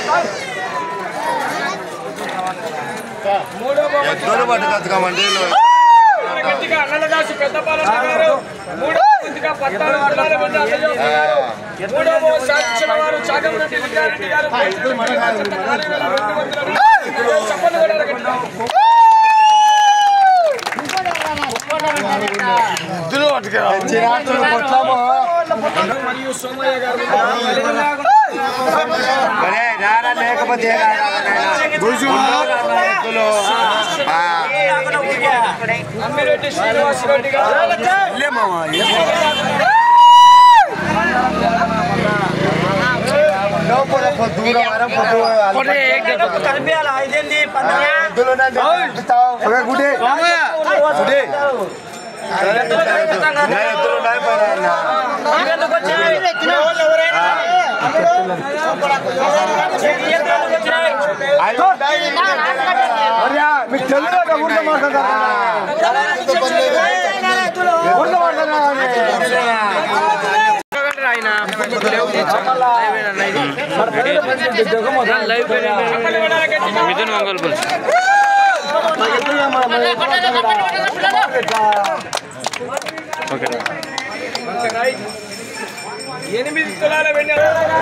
మూడో బహుమతి ఎద్దులు పట్టుకొచ్చుకోమండి గట్టిగా అన్నలదాసు పెద్దపాలన్న గారు మూడో బహుమతిగా పద్నాలుగు తులాల వెండి అందజేస్తున్నారు మూడో బహుమతి సాధించిన వారు చాగమరెడ్డి విద్యారెడ్డి గారు చెప్పండి కూడా గట్టిగా. మరియు సోమయ్య గారు ఒరే, రారా లేకపోతే రారా నాయనా. ఎద్దులు ఆ, అమ్మిరెడ్డి శ్రీనివాసరెడ్డి గారు లోపల పొద్దున వరం పొద్దు ఎద్దులు ఉండండి. ఒరే, గుడి. గుడి. నా ఎద్దులు ఉన్నాయి పైన అన్న. అవి ఉన్నాయి. ఒరే, మీకు తెలుగు కదా, ఊరికే మాట్లాడతారా? ఊరికే మాట్లాడతారా? మిథున్ మంగళ పులుసు ఓకే ఎనిమిది తులాల వెండి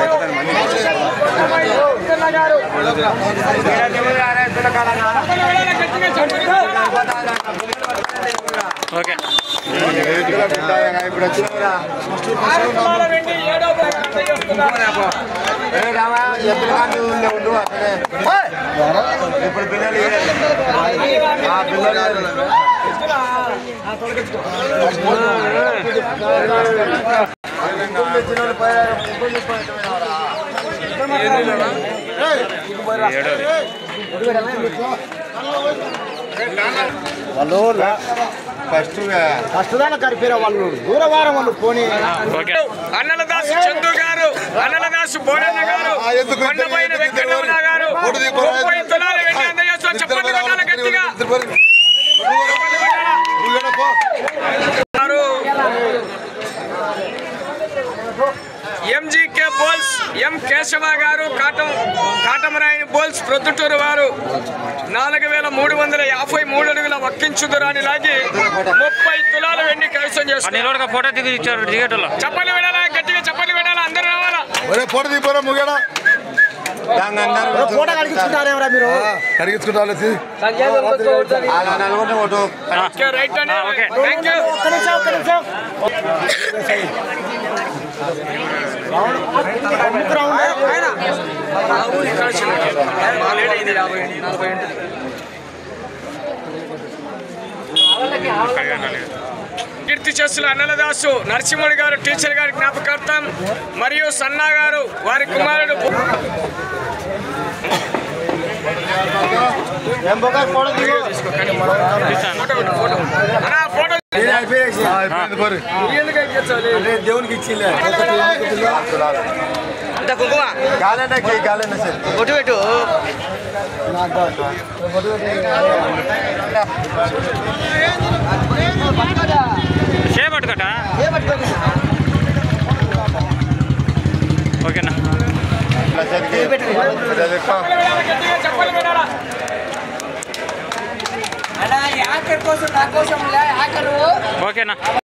గారు గట్టిగా చెప్పండి ఓకే ఎద్దులు ఉంటాయా? ఇప్పుడు వచ్చినాయిరా. ఆరు తులాల వెండి ఏడో బహుమతి అందజేస్తున్నారు ఏ రామా, ఎద్దులు కానీ ఊళ్ళో ఉండు అక్కడే. ఇప్పుడు పిల్లలు ఏ- ఆ పిల్లలు ఎద్దులు తెచ్చిన వాళ్ళు పోయారు. ఎద్దులు పోయినారా? వాళ్ళు ఫస్ట్ కష్టదాన కరిపోయిన వాళ్ళు దూరవారం వాళ్ళు పోనీ ఓకే అన్నలదాసు చందు గారు అన్నలదాసు బోడన్న గారు ఆ, ఎందుకు ఇంత- కొండపైన ఎందుకు ఇంత వెంకటరమణ గారు పొడి దిక్కు రా. ముప్పై తులాల వెండి అందజేస్తున్నారు చెప్పండి కొట్టాలి గట్టిగా చెప్పండి కొట్టాలా. గారు ఎంజీకే బోల్స్ ఎం కేశవ గారు కాటం కాటమరాయని బోల్స్ ప్రొద్దుటూరు వారు నాలుగు వేల మూడు వందల యాభై మూడు అడుగుల వక్కించుదురాని లాగి ముప్పై తులాల వెండి కైవసం చేస్తున్నారు నిలవడగా ఫోటో దిగి ఇచ్చారు దిగేటోళ్ళు చెప్పండి వినాలా గట్టిగా చెప్పండి వినాలా అందరూ రావాలా ఒరే ఫోటో దిగిపోరా ముగడా ఫోటో కడిగించుకుంటారేమరా మీరు కడిగించుకుంటారు నలుగురిని ఒకటి ఓకే రైట్ అండి ఆ, ఓకే. థ్యాంక్ యూ కీర్తి చేస్తున్న అన్నలదాసు నరసింహుడు గారు టీచర్ గారి జ్ఞాపకార్థం మరియు సన్నా గారు వారి కుమారుడు ఏం బొక్క ఫోటో దిగు ఫోటో ఒకటి, ఫోటో అన్నా, ఫోటో ఎందుకు ఎక్కించాలి? దేవునికి ఇచ్చిండే గాలెండకి గాలెండ సార్ ఒట్టు పెట్టు చేపట్టుకట ఓకేనా గట్టిగా చెప్పాలి వినాలా? ఓకేనా